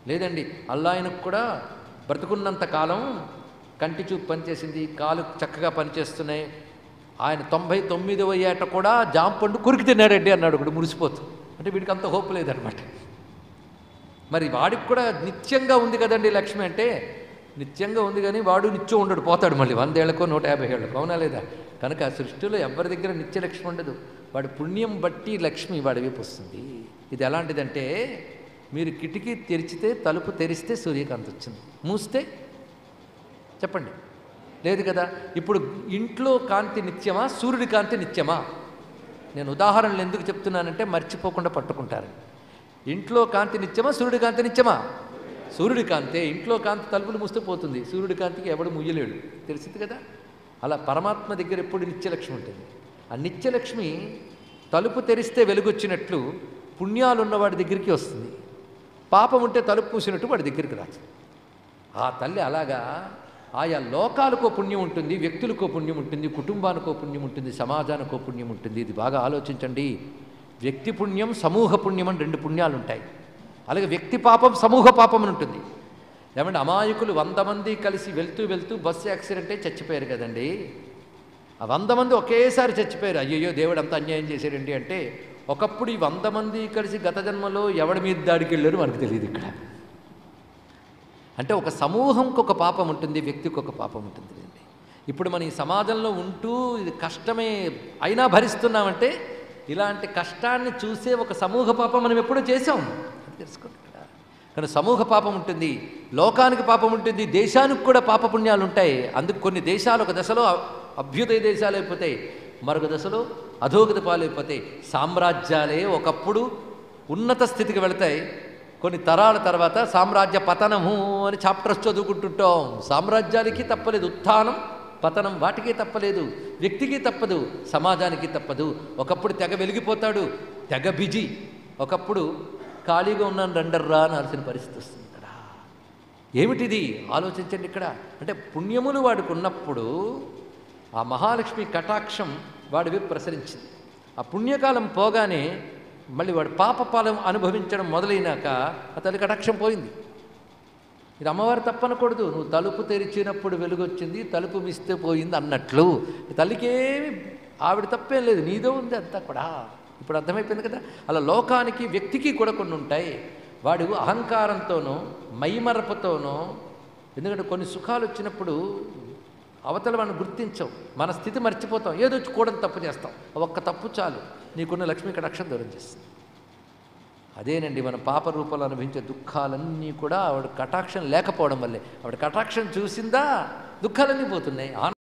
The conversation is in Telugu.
లేదండి అల్లాయనకు కూడా బ్రతుకున్నంత కాలం కంటి చూపు పనిచేసింది కాలు చక్కగా పనిచేస్తున్నాయి ఆయన తొంభై తొమ్మిదవ ఏట కూడా జాంపండు కురికి తిన్నాడండి అన్నాడు ఇప్పుడు మురిసిపోతూ అంటే వీడికి అంత హోప్ లేదనమాట మరి వాడికి కూడా నిత్యంగా ఉంది కదండి లక్ష్మి అంటే నిత్యంగా ఉంది కానీ వాడు నిత్యం ఉండడు పోతాడు మళ్ళీ వందేళ్లకో నూట యాభై ఏళ్ళకో అవునా లేదా కనుక ఆ సృష్టిలో ఎవరి దగ్గర నిత్య లక్ష్మి ఉండదు వాడి పుణ్యం బట్టి లక్ష్మి వాడి వైపు వస్తుంది ఇది ఎలాంటిదంటే మీరు కిటికీ తెరిచితే తలుపు తెరిస్తే సూర్యకాంతి వచ్చింది మూస్తే చెప్పండి లేదు కదా ఇప్పుడు ఇంట్లో కాంతి నిత్యమా సూర్యుడి కాంతి నిత్యమా నేను ఉదాహరణలు ఎందుకు చెప్తున్నానంటే మర్చిపోకుండా పట్టుకుంటారు ఇంట్లో కాంతి నిత్యమా సూర్యుడి కాంతి నిత్యమా సూర్యుడి కాంతే ఇంట్లో కాంతి తలుపులు మూస్తూ పోతుంది సూర్యుడి కాంతికి ఎవడు ముయ్యలేడు తెలిసింది కదా అలా పరమాత్మ దగ్గర ఎప్పుడు నిత్యలక్ష్మి ఉంటుంది ఆ నిత్యలక్ష్మి తలుపు తెరిస్తే వెలుగొచ్చినట్లు పుణ్యాలు ఉన్నవాడి దగ్గరికి వస్తుంది పాపం ఉంటే తలుపు పూసినట్టు వాడి దగ్గరికి రాదు ఆ తల్లి అలాగా ఆయా లోకాలకో పుణ్యం ఉంటుంది వ్యక్తులకో పుణ్యం ఉంటుంది కుటుంబానికో పుణ్యం ఉంటుంది సమాజానికో పుణ్యం ఉంటుంది ఇది బాగా ఆలోచించండి వ్యక్తి పుణ్యం సమూహ పుణ్యం అని రెండు పుణ్యాలు ఉంటాయి అలాగే వ్యక్తి పాపం సమూహ పాపం అని ఉంటుంది ఏమంటే అమాయకులు వంద మంది కలిసి వెళ్తూ వెళ్తూ బస్సు యాక్సిడెంటే చచ్చిపోయారు కదండి ఆ వంద మంది ఒకేసారి చచ్చిపోయారు అయ్యయ్యో దేవుడు అంత అన్యాయం చేశాడండి అంటే ఒకప్పుడు ఈ వంద మంది కలిసి గత జన్మలో ఎవడి మీద దాడికి వెళ్ళారు మనకు తెలియదు ఇక్కడ అంటే ఒక సమూహంకి ఒక పాపం ఉంటుంది వ్యక్తికి ఒక పాపం ఉంటుంది అండి ఇప్పుడు మన ఈ సమాజంలో ఉంటూ ఇది కష్టమే అయినా భరిస్తున్నామంటే ఇలాంటి కష్టాన్ని చూసే ఒక సమూహ పాపం మనం ఎప్పుడూ చేసాం అది తెలుసుకోండి ఇక్కడ కానీ సమూహ పాపం ఉంటుంది లోకానికి పాపం ఉంటుంది దేశానికి కూడా పాపపుణ్యాలు ఉంటాయి అందుకు కొన్ని దేశాలు ఒక దశలో అభ్యుదయ దేశాలు అయిపోతాయి మరొక దశలో అధోగతి పాలైపోతాయి సామ్రాజ్యాలే ఒకప్పుడు ఉన్నత స్థితికి వెళతాయి కొన్ని తరాల తర్వాత సామ్రాజ్య పతనము అని చాప్టర్స్ చదువుకుంటుంటాం సామ్రాజ్యాలకి తప్పలేదు ఉత్థానం పతనం వాటికి తప్పలేదు వ్యక్తికి తప్పదు సమాజానికి తప్పదు ఒకప్పుడు తెగ వెలిగిపోతాడు తెగ బిజీ ఒకప్పుడు ఖాళీగా ఉన్నాను రండర్రా అనాల్సిన పరిస్థితి వస్తుంది ఇక్కడ ఏమిటిది ఆలోచించండి ఇక్కడ అంటే పుణ్యములు వాడికి ఉన్నప్పుడు ఆ మహాలక్ష్మి కటాక్షం వాడి వైపు ప్రసరించింది ఆ పుణ్యకాలం పోగానే మళ్ళీ వాడు పాపపాలం అనుభవించడం మొదలైనాక ఆ తల్లి కటాక్షం పోయింది ఇది అమ్మవారు తప్పనకూడదు నువ్వు తలుపు తెరిచినప్పుడు వెలుగొచ్చింది తలుపు మిస్తే పోయింది అన్నట్లు ఈ తల్లికేమి ఆవిడ తప్పేం లేదు నీదో ఉంది అంతా కూడా ఇప్పుడు అర్థమైపోయింది కదా అలా లోకానికి వ్యక్తికి కూడా కొన్ని ఉంటాయి వాడు అహంకారంతోనో మైమరపుతోనో ఎందుకంటే కొన్ని సుఖాలు వచ్చినప్పుడు అవతల వాడిని గుర్తించవు మన స్థితి మర్చిపోతాం ఏదో వచ్చి కూడా తప్పు చేస్తాం ఆ ఒక్క తప్పు చాలు నీకున్న లక్ష్మీ కటాక్షం దూరం చేస్తుంది అదేనండి మన పాప రూపంలో అనుభవించే దుఃఖాలన్నీ కూడా ఆవిడ కటాక్షం లేకపోవడం వల్లే ఆవిడ కటాక్షం చూసిందా దుఃఖాలన్నీ పోతున్నాయి